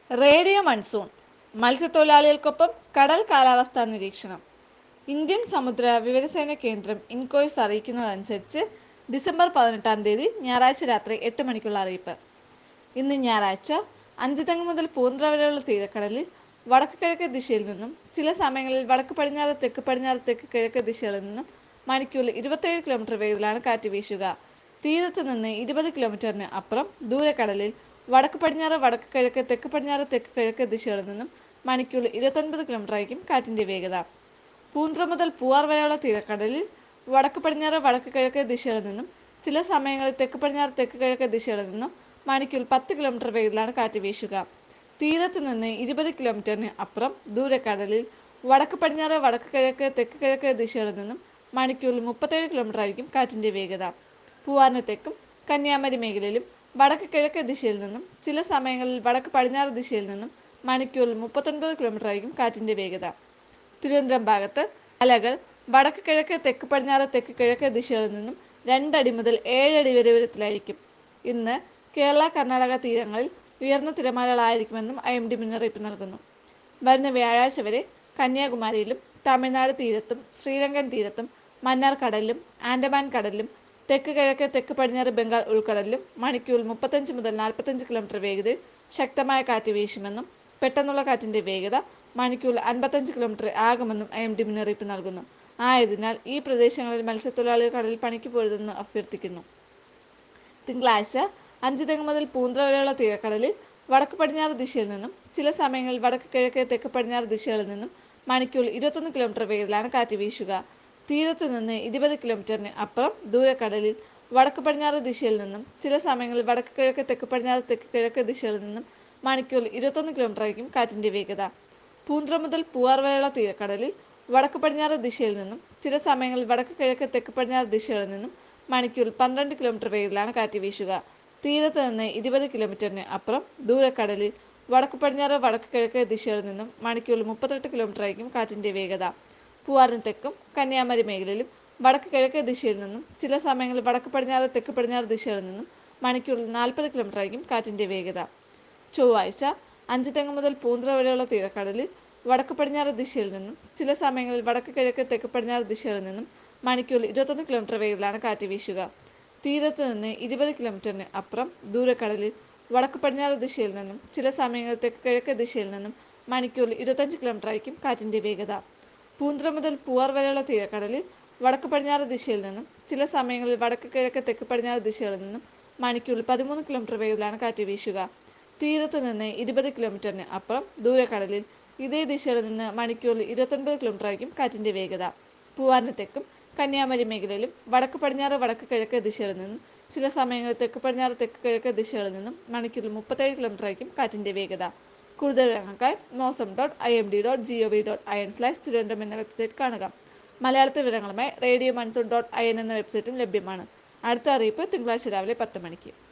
radio monsoon മത്സ്യത്തൊഴിലാളികൾക്കൊപ്പം കടൽ കാലാവസ്ഥാ നിരീക്ഷണം ഇന്ത്യൻ സമുദ്ര വിവരസേന കേന്ദ്രം ഇൻകോയ്സ് അറിയിക്കുന്നതനുസരിച്ച് ഡിസംബർ പതിനെട്ടാം തീയതി ഞായറാഴ്ച രാത്രി എട്ട് മണിക്കുള്ള അറിയിപ്പ് ഇന്ന് ഞായറാഴ്ച അഞ്ചുതെങ്ങ് മുതൽ പൂന്ത്ര വരെയുള്ള തീരക്കടലിൽ വടക്ക് കിഴക്ക് ദിശയിൽ നിന്നും ചില സമയങ്ങളിൽ വടക്ക് പടിഞ്ഞാറ് തെക്ക് പടിഞ്ഞാറ് തെക്ക് കിഴക്ക് ദിശകളിൽ നിന്നും മണിക്കൂറിൽ ഇരുപത്തേഴ് കിലോമീറ്റർ വേഗത്തിലാണ് കാറ്റ് വീശുക തീരത്ത് നിന്ന് ഇരുപത് കിലോമീറ്ററിന് അപ്പുറം ദൂരക്കടലിൽ വടക്ക് പടിഞ്ഞാറ് വടക്ക് കിഴക്ക് തെക്ക് പടിഞ്ഞാറ് തെക്ക് കിഴക്ക് ദിശകളിൽ നിന്നും മണിക്കൂറിൽ ഇരുപത്തൊൻപത് കിലോമീറ്റർ ആയിരിക്കും കാറ്റിന്റെ വേഗത പൂന്ത്ര മുതൽ പൂവാർ വരെയുള്ള തീരക്കടലിൽ വടക്ക് പടിഞ്ഞാറ് വടക്ക് കിഴക്ക് ദിശകളിൽ നിന്നും ചില സമയങ്ങളിൽ തെക്ക് പടിഞ്ഞാറ് തെക്ക് കിഴക്ക് ദിശകളിൽ നിന്നും മണിക്കൂറിൽ പത്ത് കിലോമീറ്റർ വേഗത്തിലാണ് കാറ്റ് വീശുക തീരത്ത് നിന്ന് ഇരുപത് കിലോമീറ്ററിന് അപ്പുറം ദൂരക്കടലിൽ വടക്ക് പടിഞ്ഞാറ് വടക്ക് കിഴക്ക് തെക്ക് കിഴക്ക് ദിശകളിൽ നിന്നും മണിക്കൂറിൽ മുപ്പത്തേഴ് കിലോമീറ്റർ ആയിരിക്കും കാറ്റിന്റെ വേഗത പൂവാറിന് തെക്കും കന്യാകുമാരി മേഖലയിലും വടക്ക് കിഴക്ക് ദിശയിൽ നിന്നും ചില സമയങ്ങളിൽ വടക്ക് പടിഞ്ഞാറ് ദിശയിൽ നിന്നും മണിക്കൂറിൽ മുപ്പത്തൊൻപത് കിലോമീറ്റർ ആയിരിക്കും കാറ്റിന്റെ വേഗത തിരുവനന്തപുരം ഭാഗത്ത് അലകൾ വടക്ക് കിഴക്ക് തെക്ക് പടിഞ്ഞാറ് തെക്ക് കിഴക്ക് ദിശകളിൽ നിന്നും രണ്ടടി മുതൽ ഏഴടി വരെ ഉയരത്തിലായിരിക്കും ഇന്ന് കേരള കർണാടക തീരങ്ങളിൽ ഉയർന്ന തിരമാലകളായിരിക്കുമെന്നും ഐ എം ഡി മുന്നറിയിപ്പ് നൽകുന്നു വരുന്ന വ്യാഴാഴ്ച വരെ കന്യാകുമാരിയിലും തമിഴ്നാട് തീരത്തും ശ്രീലങ്കൻ തീരത്തും മന്നാർ കടലിലും ആൻഡമാൻ കടലിലും തെക്ക് കിഴക്ക് തെക്ക് പടിഞ്ഞാറ് ബംഗാൾ ഉൾക്കടലിലും മണിക്കൂറിൽ മുപ്പത്തഞ്ച് മുതൽ നാൽപ്പത്തഞ്ച് കിലോമീറ്റർ വേഗതയിൽ ശക്തമായ കാറ്റ് വീശുമെന്നും പെട്ടെന്നുള്ള കാറ്റിന്റെ വേഗത മണിക്കൂറിൽ അൻപത്തഞ്ച് കിലോമീറ്റർ ആകുമെന്നും ഐ എം ഡി മുന്നറിയിപ്പ് നൽകുന്നു ആയതിനാൽ ഈ പ്രദേശങ്ങളിൽ മത്സ്യത്തൊഴിലാളികൾ കടലിൽ പണിക്ക് പോരുതെന്ന് അഭ്യർത്ഥിക്കുന്നു തിങ്കളാഴ്ച അഞ്ച് തെങ്ങ് മുതൽ പൂന്ത്ര വരെയുള്ള തീരക്കടലിൽ വടക്ക് പടിഞ്ഞാറ് ദിശയിൽ നിന്നും ചില സമയങ്ങളിൽ വടക്ക് കിഴക്ക് തെക്ക് പടിഞ്ഞാറ് ദിശകളിൽ നിന്നും മണിക്കൂറിൽ ഇരുപത്തൊന്ന് കിലോമീറ്റർ വേഗത്തിലാണ് കാറ്റ് വീശുക തീരത്ത് നിന്ന് ഇരുപത് കിലോമീറ്ററിന് അപ്പുറം ദൂരക്കടലിൽ വടക്ക് പടിഞ്ഞാറ് ദിശയിൽ നിന്നും ചില സമയങ്ങളിൽ വടക്ക് കിഴക്ക് തെക്ക് പടിഞ്ഞാറ് തെക്ക് കിഴക്ക് ദിശകളിൽ നിന്നും മണിക്കൂറിൽ ഇരുപത്തൊന്ന് കിലോമീറ്റർ ആയിരിക്കും കാറ്റിന്റെ വേഗത പൂന്ത്ര മുതൽ പൂവാർ വരെയുള്ള തീരക്കടലിൽ വടക്ക് പടിഞ്ഞാറ് ദിശയിൽ നിന്നും ചില സമയങ്ങളിൽ വടക്ക് കിഴക്ക് തെക്ക് പടിഞ്ഞാറ് ദിശകളിൽ നിന്നും മണിക്കൂറിൽ പന്ത്രണ്ട് കിലോമീറ്റർ വേഗത്തിലാണ് കാറ്റ് വീശുക തീരത്ത് നിന്ന് ഇരുപത് കിലോമീറ്ററിന് അപ്പുറം ദൂരക്കടലിൽ വടക്ക് പടിഞ്ഞാറ് വടക്ക് കിഴക്ക് ദിശകളിൽ നിന്നും മണിക്കൂറിൽ മുപ്പത്തെട്ട് കിലോമീറ്റർ ആയിരിക്കും കാറ്റിന്റെ വേഗത പൂവാറിന് തെക്കും കന്യാകുമാരി മേഖലയിലും വടക്ക് കിഴക്ക് ദിശയിൽ നിന്നും ചില സമയങ്ങളിൽ വടക്ക് പടിഞ്ഞാറ് തെക്ക് പടിഞ്ഞാറ് ദിശകളിൽ നിന്നും മണിക്കൂറിൽ നാൽപ്പത് കിലോമീറ്റർ ആയിരിക്കും കാറ്റിന്റെ വേഗത ചൊവ്വാഴ്ച അഞ്ച് തെങ്ങ് മുതൽ പൂന്ത്ര വരെയുള്ള തീരക്കടലിൽ വടക്ക് പടിഞ്ഞാറ് ദിശയിൽ നിന്നും ചില സമയങ്ങളിൽ വടക്ക് കിഴക്ക് തെക്ക് പടിഞ്ഞാറ് ദിശകളിൽ നിന്നും മണിക്കൂറിൽ ഇരുപത്തൊന്ന് കിലോമീറ്റർ വേഗത്തിലാണ് കാറ്റ് വീശുക തീരത്ത് നിന്ന് ഇരുപത് കിലോമീറ്ററിന് അപ്പുറം ദൂരക്കടലിൽ വടക്ക് പടിഞ്ഞാറ് ദിശയിൽ നിന്നും ചില സമയങ്ങളിൽ തെക്ക് കിഴക്ക് ദിശയിൽ നിന്നും മണിക്കൂറിൽ ഇരുപത്തഞ്ച് കിലോമീറ്റർ ആയിരിക്കും കാറ്റിന്റെ വേഗത പൂന്ത്ര മുതൽ പൂവാർ വരെയുള്ള തീരക്കടലിൽ വടക്ക് പടിഞ്ഞാറ് ദിശയിൽ നിന്നും ചില സമയങ്ങളിൽ വടക്ക് കിഴക്ക് തെക്ക് പടിഞ്ഞാറ് ദിശകളിൽ നിന്നും മണിക്കൂറിൽ പതിമൂന്ന് കിലോമീറ്റർ വേഗത്തിലാണ് കാറ്റ് വീശുക തീരത്ത് നിന്ന് ഇരുപത് കിലോമീറ്ററിന് അപ്പുറം ദൂരക്കടലിൽ ഇതേ ദിശയിൽ നിന്ന് മണിക്കൂറിൽ ഇരുപത്തൊൻപത് കിലോമീറ്റർ ആയിരിക്കും കാറ്റിന്റെ വേഗത പൂവാറിന് തെക്കും കന്യാകുമാരി മേഖലയിലും വടക്ക് പടിഞ്ഞാറ് വടക്ക് കിഴക്ക് ദിശകളിൽ നിന്നും ചില സമയങ്ങളിൽ തെക്ക് പടിഞ്ഞാറ് തെക്ക് കിഴക്ക് ദിശകളിൽ നിന്നും മണിക്കൂറിൽ മുപ്പത്തേഴ് കിലോമീറ്റർ ആയിരിക്കും കാറ്റിന്റെ വേഗത കൂടുതൽ വിവരങ്ങൾക്കായി Mausam dot I M D dot G O V dot I N slash Thiruvananthapuram എന്ന വെബ്സൈറ്റ് കാണുക മലയാളത്തിൽ വിവരങ്ങളുമായി radio monsoon dot I N എന്ന വെബ്സൈറ്റും ലഭ്യമാണ് അടുത്ത അറിയിപ്പ് തിങ്കളാഴ്ച രാവിലെ പത്ത് മണിക്ക്